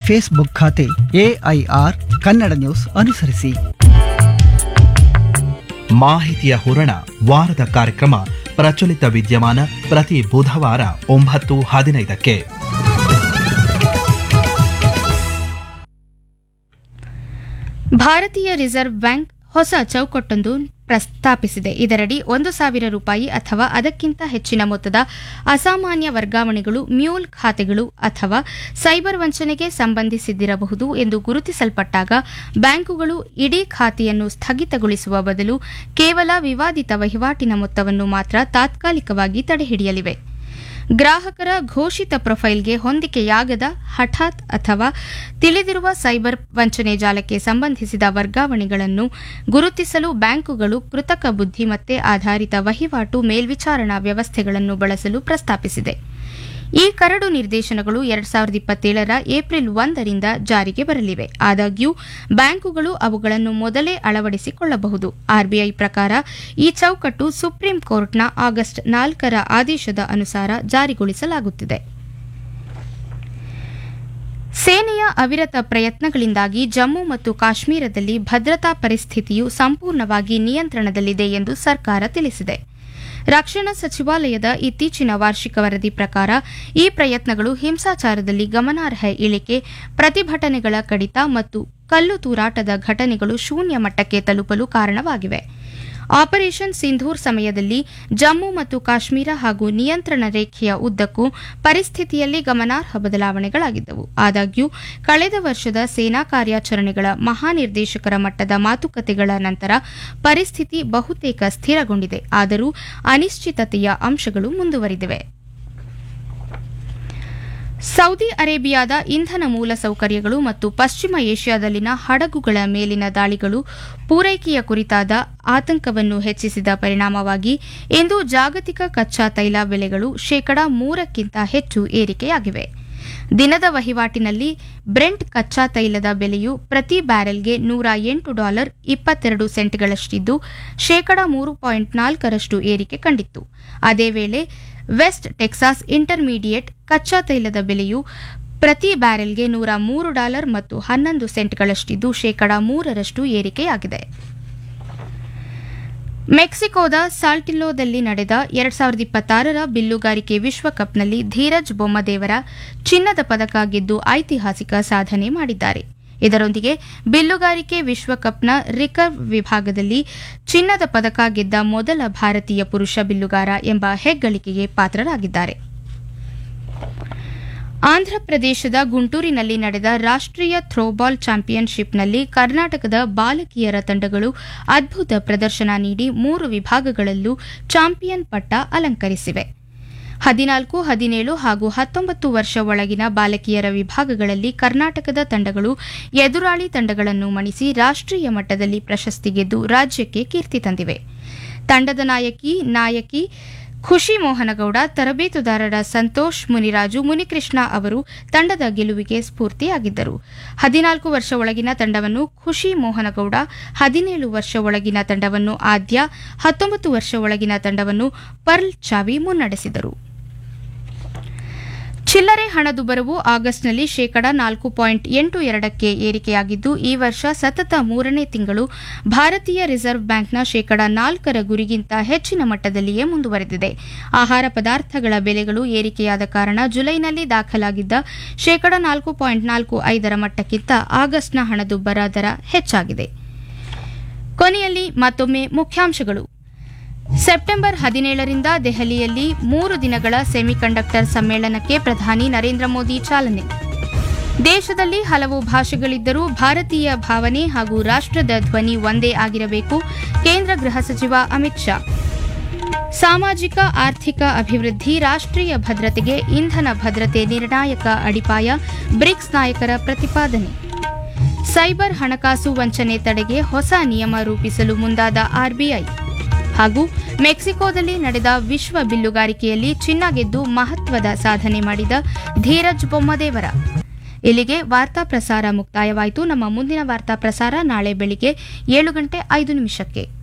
Facebook ಖಾತೆ AIR Kannada news ಅನುಸರಿಸಿ ಮಾಹಿತಿಯ ಹೂರಣ ವಾರದ ಕಾರ್ಯಕ್ರಮ ಪ್ರಚಲಿತ ವಿದ್ಯಮಾನ ಪ್ರತಿ ಬುಧವಾರ ಒಂಬತ್ತು ಹದಿನೈದಕ್ಕೆ ಭಾರತೀಯ ರಿಸರ್ವ್ ಬ್ಯಾಂಕ್ ಹೊಸ ಚೌಕಟ್ಟೊಂದು ಪ್ರಸ್ತಾಪಿಸಿದೆ ಇದರಡಿ ಒಂದು ಸಾವಿರ ರೂಪಾಯಿ ಅಥವಾ ಅದಕ್ಕಿಂತ ಹೆಚ್ಚಿನ ಮೊತ್ತದ ಅಸಾಮಾನ್ಯ ವರ್ಗಾವಣೆಗಳು ಮ್ಯೂಲ್ ಖಾತೆಗಳು ಅಥವಾ ಸೈಬರ್ ವಂಚನೆಗೆ ಸಂಬಂಧಿಸಿದ್ದಿರಬಹುದು ಎಂದು ಗುರುತಿಸಲ್ಪಟ್ಟಾಗ ಬ್ಯಾಂಕುಗಳು ಇಡೀ ಖಾತೆಯನ್ನು ಸ್ಥಗಿತಗೊಳಿಸುವ ಬದಲು ಕೇವಲ ವಿವಾದಿತ ವಹಿವಾಟಿನ ಮೊತ್ತವನ್ನು ಮಾತ್ರ ತಾತ್ಕಾಲಿಕವಾಗಿ ತಡೆಹಿಡಿಯಲಿವೆ ಗ್ರಾಹಕರ ಘೋಷಿತ ಪ್ರೊಫೈಲ್ಗೆ ಹೊಂದಿಕೆಯಾಗದ ಹಠಾತ್ ಅಥವಾ ತಿಳಿದಿರುವ ಸೈಬರ್ ವಂಚನೆ ಜಾಲಕ್ಕೆ ಸಂಬಂಧಿಸಿದ ವರ್ಗಾವಣೆಗಳನ್ನು ಗುರುತಿಸಲು ಬ್ಯಾಂಕುಗಳು ಕೃತಕ ಬುದ್ಧಿಮತ್ತೆ ಆಧಾರಿತ ವಹಿವಾಟು ಮೇಲ್ವಿಚಾರಣಾ ವ್ಯವಸ್ಥೆಗಳನ್ನು ಬಳಸಲು ಪ್ರಸ್ತಾಪಿಸಿದೆ ಈ ಕರಡು ನಿರ್ದೇಶನಗಳು ಎರಡ್ ಸಾವಿರದ ಇಪ್ಪತ್ತೇಳರ ಏಪ್ರಿಲ್ ಒಂದರಿಂದ ಜಾರಿಗೆ ಬರಲಿವೆ ಆದಾಗ್ಯೂ ಬ್ಯಾಂಕುಗಳು ಅವುಗಳನ್ನು ಮೊದಲೇ ಅಳವಡಿಸಿಕೊಳ್ಳಬಹುದು ಆರ್ಬಿಐ ಪ್ರಕಾರ ಈ ಚೌಕಟ್ಟು ಸುಪ್ರೀಂ ಕೋರ್ಟ್ನ ಆಗಸ್ಟ್ ನಾಲ್ಕರ ಆದೇಶದ ಅನುಸಾರ ಜಾರಿಗೊಳಿಸಲಾಗುತ್ತಿದೆ ಸೇನೆಯ ಅವಿರತ ಪ್ರಯತ್ನಗಳಿಂದಾಗಿ ಜಮ್ಮು ಮತ್ತು ಕಾಶ್ಮೀರದಲ್ಲಿ ಭದ್ರತಾ ಪರಿಸ್ಥಿತಿಯು ಸಂಪೂರ್ಣವಾಗಿ ನಿಯಂತ್ರಣದಲ್ಲಿದೆ ಎಂದು ಸರ್ಕಾರ ತಿಳಿಸಿದೆ ರಕ್ಷಣಾ ಸಚಿವಾಲಯದ ಇತ್ತೀಚಿನ ವಾರ್ಷಿಕ ವರದಿ ಪ್ರಕಾರ ಈ ಪ್ರಯತ್ನಗಳು ಹಿಂಸಾಚಾರದಲ್ಲಿ ಗಮನಾರ್ಹ ಇಳಿಕೆ ಪ್ರತಿಭಟನೆಗಳ ಕಡಿತ ಮತ್ತು ಕಲ್ಲು ತೂರಾಟದ ಘಟನೆಗಳು ಶೂನ್ಯ ಮಟ್ಟಕ್ಕೆ ತಲುಪಲು ಕಾರಣವಾಗಿವೆ ಆಪರೇಷನ್ ಸಿಂಧೂರ್ ಸಮಯದಲ್ಲಿ ಜಮ್ಮು ಮತ್ತು ಕಾಶ್ಮೀರ ಹಾಗೂ ನಿಯಂತ್ರಣ ರೇಖೆಯ ಉದ್ದಕ್ಕೂ ಪರಿಸ್ಥಿತಿಯಲ್ಲಿ ಗಮನಾರ್ಹ ಬದಲಾವಣೆಗಳಾಗಿದ್ದವು ಆದಾಗ್ಯೂ ಕಳೆದ ವರ್ಷದ ಸೇನಾ ಕಾರ್ಯಾಚರಣೆಗಳ ಮಹಾನಿರ್ದೇಶಕರ ಮಟ್ಟದ ಮಾತುಕತೆಗಳ ನಂತರ ಪರಿಸ್ಥಿತಿ ಬಹುತೇಕ ಸ್ಥಿರಗೊಂಡಿದೆ ಆದರೂ ಅನಿಶ್ಚಿತತೆಯ ಅಂಶಗಳು ಮುಂದುವರಿದಿವೆ ಸೌದಿ ಅರೇಬಿಯಾದ ಇಂಧನ ಮೂಲಸೌಕರ್ಯಗಳು ಮತ್ತು ಪಶ್ಚಿಮ ಏಷ್ಯಾದಲ್ಲಿನ ಹಡಗುಗಳ ಮೇಲಿನ ದಾಳಿಗಳು ಪೂರೈಕೆಯ ಕುರಿತಾದ ಆತಂಕವನ್ನು ಹೆಚ್ಚಿಸಿದ ಪರಿಣಾಮವಾಗಿ ಇಂದು ಜಾಗತಿಕ ಕಚ್ಚಾ ತೈಲ ಬೆಲೆಗಳು ಶೇಕಡಾ ಮೂರಕ್ಕಿಂತ ಹೆಚ್ಚು ಏರಿಕೆಯಾಗಿವೆ ದಿನದ ವಹಿವಾಟಿನಲ್ಲಿ ಬ್ರೆಂಟ್ ಕಚ್ಚಾ ತೈಲದ ಬೆಲೆಯು ಪ್ರತಿ ಬ್ಯಾರೆಲ್ಗೆ ನೂರ ಎಂಟು ಡಾಲರ್ ಇಪ್ಪತ್ತೆರಡು ಸೆಂಟ್ಗಳಷ್ಟಿದ್ದು ಶೇಕಡಾ ಮೂರು ಪಾಯಿಂಟ್ ನಾಲ್ಕರಷ್ಟು ಏರಿಕೆ ಕಂಡಿತ್ತು ಅದೇ ವೇಳೆ ವೆಸ್ಟ್ ಟೆಕ್ಸಾಸ್ ಇಂಟರ್ಮೀಡಿಯೇಟ್ ಕಚ್ಚಾ ತೈಲದ ಬೆಲೆಯು ಪ್ರತಿ ಬ್ಯಾರೆಲ್ಗೆ ನೂರ ಮೂರು ಡಾಲರ್ ಮತ್ತು ಹನ್ನೊಂದು ಸೆಂಟ್ಗಳಷ್ಟಿದ್ದು ಶೇಕಡಾ ಮೂರರಷ್ಟು ಏರಿಕೆಯಾಗಿದೆ ಮೆಕ್ಸಿಕೋದ ಸಾಲ್ಟಿಲ್ಲೋದಲ್ಲಿ ನಡೆದ ಎರಡ್ ಸಾವಿರದ ಇಪ್ಪತ್ತಾರರ ಬಿಲ್ಲುಗಾರಿಕೆ ವಿಶ್ವಕಪ್ನಲ್ಲಿ ಧೀರಜ್ ಬೊಮ್ಮದೇವರ ಚಿನ್ನದ ಪದಕ ಗೆದ್ದು ಐತಿಹಾಸಿಕ ಸಾಧನೆ ಮಾಡಿದ್ದಾರೆ ಇದರೊಂದಿಗೆ ಬಿಲ್ಲುಗಾರಿಕೆ ವಿಶ್ವಕಪ್ನ ರಿಕರ್ವ್ ವಿಭಾಗದಲ್ಲಿ ಚಿನ್ನದ ಪದಕ ಗೆದ್ದ ಮೊದಲ ಭಾರತೀಯ ಪುರುಷ ಬಿಲ್ಲುಗಾರ ಎಂಬ ಹೆಗ್ಗಳಿಕೆಗೆ ಪಾತ್ರರಾಗಿದ್ದಾರೆ ಆಂಧ್ರಪ್ರದೇಶದ ಗುಂಟೂರಿನಲ್ಲಿ ನಡೆದ ರಾಷ್ಟ್ರೀಯ ಥ್ರೋಬಾಲ್ ಚಾಂಪಿಯನ್ಶಿಪ್ನಲ್ಲಿ ಕರ್ನಾಟಕದ ಬಾಲಕಿಯರ ತಂಡಗಳು ಅದ್ಭುತ ಪ್ರದರ್ಶನ ನೀಡಿ ಮೂರು ವಿಭಾಗಗಳಲ್ಲೂ ಚಾಂಪಿಯನ್ ಪಟ್ಟ ಅಲಂಕರಿಸಿವೆ ಹದಿನಾಲ್ಕು ಹದಿನೇಳು ಹಾಗೂ ಹತ್ತೊಂಬತ್ತು ವರ್ಷ ಒಳಗಿನ ಬಾಲಕಿಯರ ವಿಭಾಗಗಳಲ್ಲಿ ಕರ್ನಾಟಕದ ತಂಡಗಳು ಎದುರಾಳಿ ತಂಡಗಳನ್ನು ಮಣಿಸಿ ರಾಷ್ಟ್ರೀಯ ಮಟ್ಟದಲ್ಲಿ ಪ್ರಶಸ್ತಿ ಗೆದ್ದು ರಾಜ್ಯಕ್ಕೆ ಕೀರ್ತಿ ತಂದಿವೆ ತಂಡದ ನಾಯಕಿ ನಾಯಕಿ ಖುಷಿ ಮೋಹನಗೌಡ ತರಬೇತುದಾರರ ಸಂತೋಷ್ ಮುನಿರಾಜು ಮುನಿಕೃಷ್ಣ ಅವರು ತಂಡದ ಗೆಲುವಿಗೆ ಸ್ಫೂರ್ತಿಯಾಗಿದ್ದರು ಹದಿನಾಲ್ಕು ವರ್ಷ ಒಳಗಿನ ತಂಡವನ್ನು ಖುಷಿ ಮೋಹನಗೌಡ ಹದಿನೇಳು ವರ್ಷ ಒಳಗಿನ ತಂಡವನ್ನು ಆದ್ಯ ಹತ್ತೊಂಬತ್ತು ವರ್ಷ ಒಳಗಿನ ತಂಡವನ್ನು ಪರ್ಲ್ ಚಾವಿ ಮುನ್ನಡೆಸಿದರು ಚಿಲ್ಲರೆ ಹಣದುಬ್ಬರವು ಆಗಸ್ಟ್ನಲ್ಲಿ ಶೇಕಡ ನಾಲ್ಕು ಪಾಯಿಂಟ್ ಎಂಟು ಎರಡಕ್ಕೆ ಏರಿಕೆಯಾಗಿದ್ದು ಈ ವರ್ಷ ಸತತ ಮೂರನೇ ತಿಂಗಳು ಭಾರತೀಯ ರಿಸರ್ವ್ ಬ್ಯಾಂಕ್ನ ಶೇಕಡ ನಾಲ್ಕರ ಗುರಿಗಿಂತ ಹೆಚ್ಚಿನ ಮಟ್ಟದಲ್ಲಿಯೇ ಮುಂದುವರೆದಿದೆ ಆಹಾರ ಪದಾರ್ಥಗಳ ಬೆಲೆಗಳು ಏರಿಕೆಯಾದ ಕಾರಣ ಜುಲೈನಲ್ಲಿ ದಾಖಲಾಗಿದ್ದ ಶೇಕಡ ನಾಲ್ಕು ಪಾಯಿಂಟ್ ನಾಲ್ಕು ಐದರ ಮಟ್ಟಕ್ಕಿಂತ ಆಗಸ್ಟ್ನ ಹಣದುಬ್ಬರ ದರ ಹೆಚ್ಚಾಗಿದೆ ಕೊನೆಯಲ್ಲಿ ಮತ್ತೊಮ್ಮೆ ಮುಖ್ಯಾಂಶಗಳು ಸೆಪ್ಟೆಂಬರ್ ಹದಿನೇಳರಿಂದ ದೆಹಲಿಯಲ್ಲಿ ಮೂರು ದಿನಗಳ ಸೆಮಿಕಂಡಕ್ಟರ್ ಸಮ್ಮೇಳನಕ್ಕೆ ಪ್ರಧಾನಿ ನರೇಂದ್ರ ಮೋದಿ ಚಾಲನೆ ದೇಶದಲ್ಲಿ ಹಲವು ಭಾಷೆಗಳಿದ್ದರೂ ಭಾರತೀಯ ಭಾವನೆ ಹಾಗೂ ರಾಷ್ಟ್ರದ ಧ್ವನಿ ಒಂದೇ ಆಗಿರಬೇಕು ಕೇಂದ್ರ ಗೃಹ ಸಚಿವ ಅಮಿತ್ ಶಾ ಸಾಮಾಜಿಕ ಆರ್ಥಿಕ ಅಭಿವೃದ್ಧಿ ರಾಷ್ಟ್ರೀಯ ಭದ್ರತೆಗೆ ಇಂಧನ ಭದ್ರತೆ ನಿರ್ಣಾಯಕ ಅಡಿಪಾಯ ಬ್ರಿಕ್ಸ್ ನಾಯಕರ ಪ್ರತಿಪಾದನೆ ಸೈಬರ್ ಹಣಕಾಸು ವಂಚನೆ ತಡೆಗೆ ಹೊಸ ನಿಯಮ ರೂಪಿಸಲು ಮುಂದಾದ ಆರ್ಬಿಐ ಹಾಗೂ ಮೆಕ್ಸಿಕೋದಲ್ಲಿ ನಡೆದ ವಿಶ್ವ ಬಿಲ್ಲುಗಾರಿಕೆಯಲ್ಲಿ ಚಿನ್ನ ಗೆದ್ದು ಮಹತ್ವದ ಸಾಧನೆ ಮಾಡಿದ ಧೀರಜ್ ಬೊಮ್ಮದೇವರ ಇಲ್ಲಿಗೆ ವಾರ್ತಾ ಪ್ರಸಾರ ಮುಕ್ತಾಯವಾಯಿತು ನಮ್ಮ ಮುಂದಿನ ವಾರ್ತಾ ಪ್ರಸಾರ ನಾಳೆ ಬೆಳಿಗ್ಗೆ ಏಳು ಗಂಟೆ ಐದು ನಿಮಿಷಕ್ಕೆ